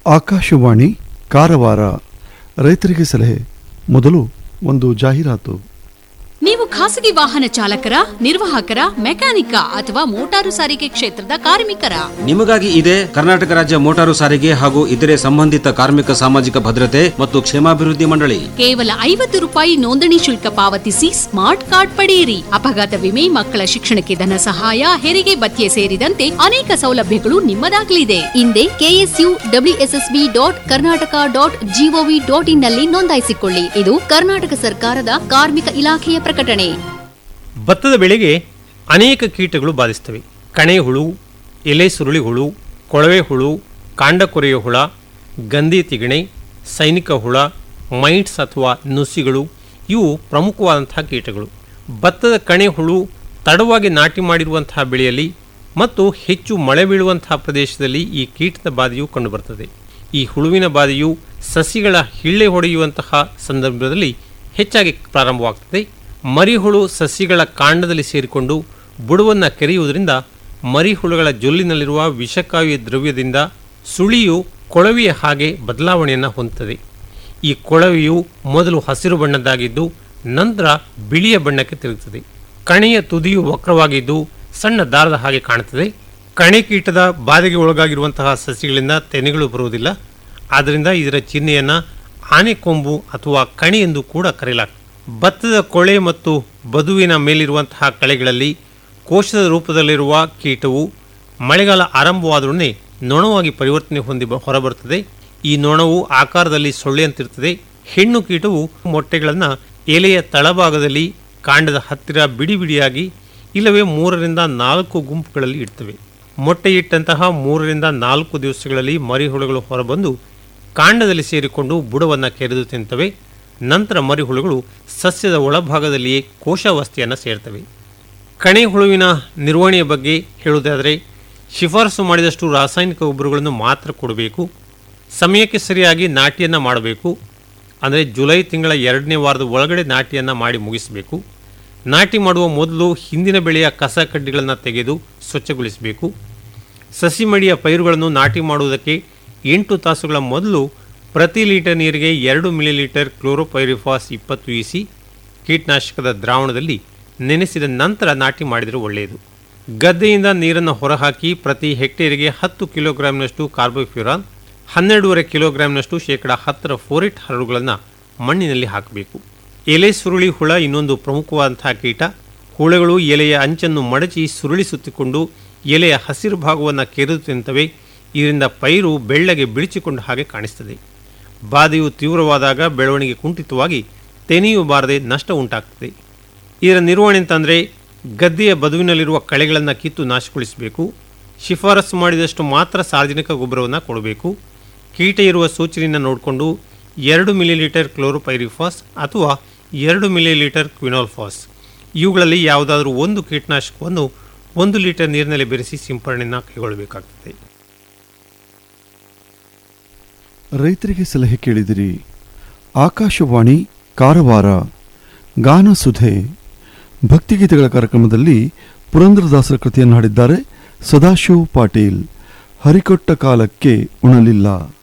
ಆಕಾಶವಾಣಿ ಕಾರವಾರ ರೈತರಿಗೆ ಸಲಹೆ ಮೊದಲು ಒಂದು ಜಾಹೀರಾತು ನೀವು ಖಾಸಗಿ ವಾಹನ ಚಾಲಕರ ನಿರ್ವಾಹಕರ ಮೆಕ್ಯಾನಿಕ ಅಥವಾ ಮೋಟಾರು ಸಾರಿಗೆ ಕ್ಷೇತ್ರದ ಕಾರ್ಮಿಕರ ನಿಮಗಾಗಿ ಇದೆ ಕರ್ನಾಟಕ ರಾಜ್ಯ ಮೋಟಾರು ಸಾರಿಗೆ ಹಾಗೂ ಇತರೆ ಸಂಬಂಧಿತ ಕಾರ್ಮಿಕ ಸಾಮಾಜಿಕ ಭದ್ರತೆ ಮತ್ತು ಕ್ಷೇಮಾಭಿವೃದ್ಧಿ ಮಂಡಳಿ ಕೇವಲ ಐವತ್ತು ರೂಪಾಯಿ ನೋಂದಣಿ ಶುಲ್ಕ ಪಾವತಿಸಿ ಸ್ಮಾರ್ಟ್ ಕಾರ್ಡ್ ಪಡೆಯಿರಿ ಅಪಘಾತ ವಿಮೆ ಮಕ್ಕಳ ಶಿಕ್ಷಣಕ್ಕೆ ಧನ ಸಹಾಯ ಹೆರಿಗೆ ಭತ್ಯೆ ಸೇರಿದಂತೆ ಅನೇಕ ಸೌಲಭ್ಯಗಳು ನಿಮ್ಮದಾಗಲಿದೆ ಹಿಂದೆ KSU WSSB dot Karnataka dot GOV dot in ನಲ್ಲಿ ನೋಂದಾಯಿಸಿಕೊಳ್ಳಿ ಇದು ಕರ್ನಾಟಕ ಸರ್ಕಾರದ ಕಾರ್ಮಿಕ ಇಲಾಖೆಯ ಪ್ರಕಟಣೆ ಭತ್ತದ ಬೆಳೆಗೆ ಅನೇಕ ಕೀಟಗಳು ಬಾಧಿಸ್ತವೆ ಕಣೆ ಹುಳು ಎಲೆ ಸುರುಳಿ ಹುಳು ಕೊಳವೆ ಹುಳು ಕಾಂಡ ಕೊರೆಯ ಹುಳ ಗಂಧಿ ತಿಗಣೆ ಸೈನಿಕ ಹುಳ ಮೈಟ್ಸ್ ಅಥವಾ ನುಸಿಗಳು ಇವು ಪ್ರಮುಖವಾದಂತಹ ಕೀಟಗಳು ಭತ್ತದ ಕಣೆ ಹುಳು ತಡವಾಗಿ ನಾಟಿ ಮಾಡಿರುವಂತಹ ಬೆಳೆಯಲ್ಲಿ ಮತ್ತು ಹೆಚ್ಚು ಮಳೆ ಬೀಳುವಂತಹ ಪ್ರದೇಶದಲ್ಲಿ ಈ ಕೀಟದ ಬಾಧೆಯು ಕಂಡುಬರುತ್ತದೆ ಈ ಹುಳುವಿನ ಬಾಧೆಯು ಸಸಿಗಳ ಹಿಳ್ಳೆ ಹೊಡೆಯುವಂತಹ ಸಂದರ್ಭದಲ್ಲಿ ಹೆಚ್ಚಾಗಿ ಪ್ರಾರಂಭವಾಗ್ತದೆ ಮರಿಹುಳು ಸಸಿಗಳ ಕಾಂಡದಲ್ಲಿ ಸೇರಿಕೊಂಡು ಬುಡವನ್ನು ಕೆರೆಯುವುದರಿಂದ ಮರಿಹುಳುಗಳ ಜೊಲ್ಲಿನಲ್ಲಿರುವ ವಿಷಕಾವಿ ದ್ರವ್ಯದಿಂದ ಸುಳಿಯು ಕೊಳವೆಯ ಹಾಗೆ ಬದಲಾವಣೆಯನ್ನು ಹೊಂದುತ್ತದೆ ಈ ಕೊಳವೆಯು ಮೊದಲು ಹಸಿರು ಬಣ್ಣದ್ದಾಗಿದ್ದು ನಂತರ ಬಿಳಿಯ ಬಣ್ಣಕ್ಕೆ ತಿರುಗುತ್ತದೆ ಕಣೆಯ ತುದಿಯು ವಕ್ರವಾಗಿದ್ದು ಸಣ್ಣ ದಾರದ ಹಾಗೆ ಕಾಣುತ್ತದೆ ಕಣೆ ಕೀಟದ ಬಾಧೆಗೆ ಒಳಗಾಗಿರುವಂತಹ ಸಸಿಗಳಿಂದ ತೆನೆಗಳು ಬರುವುದಿಲ್ಲ ಆದ್ದರಿಂದ ಇದರ ಚಿಹ್ನೆಯನ್ನು ಆನೆಕೊಂಬು ಅಥವಾ ಕಣಿ ಎಂದು ಕೂಡ ಕರೆಯಲಾಗ್ತದೆ ಭತ್ತದ ಕೊಳೆ ಮತ್ತು ಬದುವಿನ ಮೇಲಿರುವಂತಹ ಕಳೆಗಳಲ್ಲಿ ಕೋಶದ ರೂಪದಲ್ಲಿರುವ ಕೀಟವು ಮಳೆಗಾಲ ಆರಂಭವಾದೊಡನೆ ನೊಣವಾಗಿ ಪರಿವರ್ತನೆ ಹೊಂದಿ ಬ- ಹೊರಬರುತ್ತದೆ ಈ ನೊಣವು ಆಕಾರದಲ್ಲಿ ಸೊಳ್ಳೆಯಂತಿರುತ್ತದೆ ಹೆಣ್ಣು ಕೀಟವು ಮೊಟ್ಟೆಗಳನ್ನು ಎಲೆಯ ತಳಭಾಗದಲ್ಲಿ ಕಾಂಡದ ಹತ್ತಿರ ಬಿಡಿ ಬಿಡಿಯಾಗಿ ಇಲ್ಲವೇ ಮೂರರಿಂದ ನಾಲ್ಕು ಗುಂಪುಗಳಲ್ಲಿ ಇಡ್ತವೆ ಮೊಟ್ಟೆ ಇಟ್ಟಂತಹ ಮೂರರಿಂದ ನಾಲ್ಕು ದಿವಸಗಳಲ್ಲಿ ಮರಿಹುಳುಗಳು ಹೊರಬಂದು ಕಾಂಡದಲ್ಲಿ ಸೇರಿಕೊಂಡು ಬುಡವನ್ನು ಕೆರೆದು ತಿಂತವೆ ನಂತರ ಮರಿಹುಳುಗಳು ಸಸ್ಯದ ಒಳಭಾಗದಲ್ಲಿಯೇ ಕೋಶಾವಸ್ಥೆಯನ್ನು ಸೇರ್ತವೆ ಕಣೆ ಹುಳುವಿನ ನಿರ್ವಹಣೆಯ ಬಗ್ಗೆ ಹೇಳುವುದಾದರೆ ಶಿಫಾರಸು ಮಾಡಿದಷ್ಟು ರಾಸಾಯನಿಕ ಗೊಬ್ಬರಗಳನ್ನು ಮಾತ್ರ ಕೊಡಬೇಕು ಸಮಯಕ್ಕೆ ಸರಿಯಾಗಿ ನಾಟಿಯನ್ನು ಮಾಡಬೇಕು ಅಂದರೆ ಜುಲೈ ತಿಂಗಳ ಎರಡನೇ ವಾರದ ಒಳಗಡೆ ನಾಟಿಯನ್ನು ಮಾಡಿ ಮುಗಿಸಬೇಕು ನಾಟಿ ಮಾಡುವ ಮೊದಲು ಹಿಂದಿನ ಬೆಳೆಯ ಕಸ ಕಡ್ಡಿಗಳನ್ನು ತೆಗೆದು ಸ್ವಚ್ಛಗೊಳಿಸಬೇಕು ಸಸಿ ಮಡಿಯ ಪೈರುಗಳನ್ನು ನಾಟಿ ಮಾಡುವುದಕ್ಕೆ ಎಂಟು ತಾಸುಗಳ ಮೊದಲು ಪ್ರತಿ ಲೀಟರ್ ನೀರಿಗೆ ಎರಡು ಮಿಲಿಲೀಟರ್ ಕ್ಲೋರೋಪೈರಿಫಾಸ್ ಇಪ್ಪತ್ತು ಇಸಿ ಕೀಟನಾಶಕದ ದ್ರಾವಣದಲ್ಲಿ ನೆನೆಸಿದ ನಂತರ ನಾಟಿ ಮಾಡಿದರೆ ಒಳ್ಳೆಯದು ಗದ್ದೆಯಿಂದ ನೀರನ್ನು ಹೊರಹಾಕಿ ಪ್ರತಿ ಹೆಕ್ಟೇರಿಗೆ ಹತ್ತು ಕಿಲೋಗ್ರಾಂನಷ್ಟು ಕಾರ್ಬೋಫ್ಯೂರಾನ್ ಹನ್ನೆರಡೂವರೆ ಕಿಲೋಗ್ರಾಂನಷ್ಟು ಶೇಕಡ ಹತ್ತರ ಫೋರಿಟ್ ಹರಳುಗಳನ್ನು ಮಣ್ಣಿನಲ್ಲಿ ಹಾಕಬೇಕು ಎಲೆ ಸುರುಳಿ ಹುಳ ಇನ್ನೊಂದು ಪ್ರಮುಖವಾದಂತಹ ಕೀಟ ಹುಳುಗಳು ಎಲೆಯ ಅಂಚನ್ನು ಮಡಚಿ ಸುರುಳಿ ಸುತ್ತಿಕೊಂಡು ಎಲೆಯ ಹಸಿರು ಭಾಗವನ್ನು ಕೆರೆದು ತಿಂತವೆ ಇದರಿಂದ ಪೈರು ಬೆಳ್ಳಗೆ ಬಿಳಿಚಿಕೊಂಡ ಹಾಗೆ ಕಾಣಿಸ್ತದೆ ಬಾಧೆಯು ತೀವ್ರವಾದಾಗ ಬೆಳವಣಿಗೆ ಕುಂಠಿತವಾಗಿ ತೆನೆಯು ಬಾರದೆ ನಷ್ಟ ಉಂಟಾಗ್ತದೆ ಇದರ ನಿರ್ವಹಣೆ ಅಂತಂದರೆ ಗದ್ದೆಯ ಬದುವಿನಲ್ಲಿರುವ ಕಳೆಗಳನ್ನು ಕಿತ್ತು ನಾಶಗೊಳಿಸಬೇಕು ಶಿಫಾರಸು ಮಾಡಿದಷ್ಟು ಮಾತ್ರ ಸಾರ್ವಜನಿಕ ಗೊಬ್ಬರವನ್ನು ಕೊಡಬೇಕು ಕೀಟ ಇರುವ ಸೂಚನೆಯನ್ನು ನೋಡಿಕೊಂಡು ಎರಡು ಮಿಲಿಲೀಟರ್ ಕ್ಲೋರೋಪೈರಿಫಾಸ್ ಅಥವಾ ಎರಡು ಮಿಲಿಲೀಟರ್ ಕ್ವಿನಾಲ್ಫಾಸ್ ಇವುಗಳಲ್ಲಿ ಯಾವುದಾದ್ರೂ ಒಂದು ಕೀಟನಾಶಕವನ್ನು ಒಂದು ಲೀಟರ್ ನೀರಿನಲ್ಲಿ ಬೆರೆಸಿ ಸಿಂಪರಣೆಯನ್ನು ಕೈಗೊಳ್ಳಬೇಕಾಗ್ತದೆ ರೈತರಿಗೆ ಸಲಹೆ ಕೇಳಿದಿರಿ ಆಕಾಶವಾಣಿ ಕಾರವಾರ ಗಾನ ಸುಧೆ ಭಕ್ತಿಗೀತೆಗಳ ಕಾರ್ಯಕ್ರಮದಲ್ಲಿ ಪುರಂದರದಾಸರ ಕೃತಿಯನ್ನು ಹಾಡಿದ್ದಾರೆ ಸದಾಶಿವ್ ಪಾಟೀಲ್ ಹರಿಕೊಟ್ಟ ಕಾಲಕ್ಕೆ ಉಣಲಿಲ್ಲ